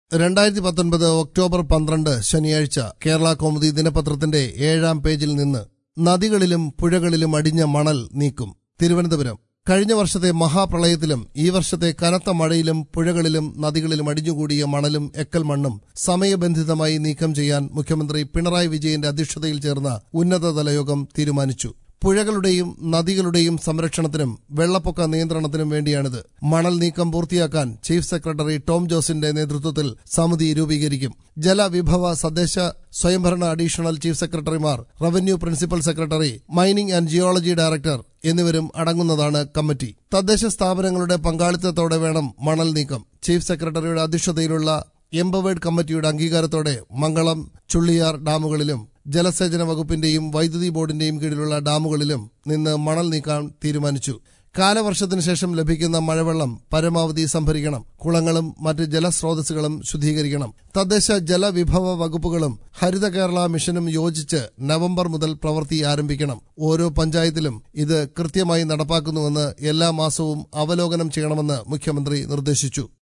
രണ്ടായിരത്തി പത്തൊൻപത് ഒക്ടോബർ പന്ത്രണ്ട് ശനിയാഴ്ച കേരള കൗമുദി ദിനപത്രത്തിന്റെ ഏഴാം പേജിൽ നിന്ന് നദികളിലും പുഴകളിലും അടിഞ്ഞ മണൽ നീക്കും തിരുവനന്തപുരം കഴിഞ്ഞ വർഷത്തെ മഹാപ്രളയത്തിലും ഈ വർഷത്തെ കനത്ത മഴയിലും പുഴകളിലും നദികളിലും അടിഞ്ഞുകൂടിയ മണലും എക്കൽ മണ്ണും സമയബന്ധിതമായി നീക്കം ചെയ്യാൻ മുഖ്യമന്ത്രി പിണറായി വിജയന്റെ അധ്യക്ഷതയിൽ ചേർന്ന ഉന്നതതല യോഗം തീരുമാനിച്ചു പുഴകളുടെയും നദികളുടെയും സംരക്ഷണത്തിനും വെള്ളപ്പൊക്ക നിയന്ത്രണത്തിനും വേണ്ടിയാണിത് മണൽ നീക്കം പൂർത്തിയാക്കാൻ ചീഫ് സെക്രട്ടറി ടോം ജോസിന്റെ നേതൃത്വത്തിൽ സമിതി രൂപീകരിക്കും ജലവിഭവ തദ്ദേശ സ്വയംഭരണ അഡീഷണൽ ചീഫ് സെക്രട്ടറിമാർ revenue principal secretary mining and geology director എന്നിവരും അടങ്ങുന്നതാണ് കമ്മിറ്റി തദ്ദേശ സ്ഥാപനങ്ങളുടെ പങ്കാളിത്തത്തോടെ വേണം മണൽ നീക്കം ചീഫ് സെക്രട്ടറിയുടെ അധ്യക്ഷതയിലുള്ള എംപവേർഡ് കമ്മിറ്റിയുടെ അംഗീകാരത്തോടെ മംഗളം ചുള്ളിയാർ ഡാമുകളിലും ജലസേചന വകുപ്പിന്റെയും വൈദ്യുതി ബോർഡിന്റെയും കീഴിലുള്ള ഡാമുകളിലും നിന്ന് മണൽ നീക്കാൻ തീരുമാനിച്ചു കാലവർഷത്തിനു ശേഷം ലഭിക്കുന്ന മഴവെള്ളം പരമാവധി സംഭരിക്കണം കുളങ്ങളും മറ്റ് ജലസ്രോതസ്സുകളും ശുദ്ധീകരിക്കണം തദ്ദേശ ജലവിഭവ വകുപ്പുകളും ഹരിത കേരള മിഷനും യോജിച്ച് നവംബർ മുതൽ പ്രവൃത്തി ആരംഭിക്കണം ഓരോ പഞ്ചായത്തിലും ഇത് കൃത്യമായി നടപ്പാക്കുന്നുവെന്ന് എല്ലാ മാസവും അവലോകനം ചെയ്യണമെന്ന് മുഖ്യമന്ത്രി നിർദ്ദേശിച്ചു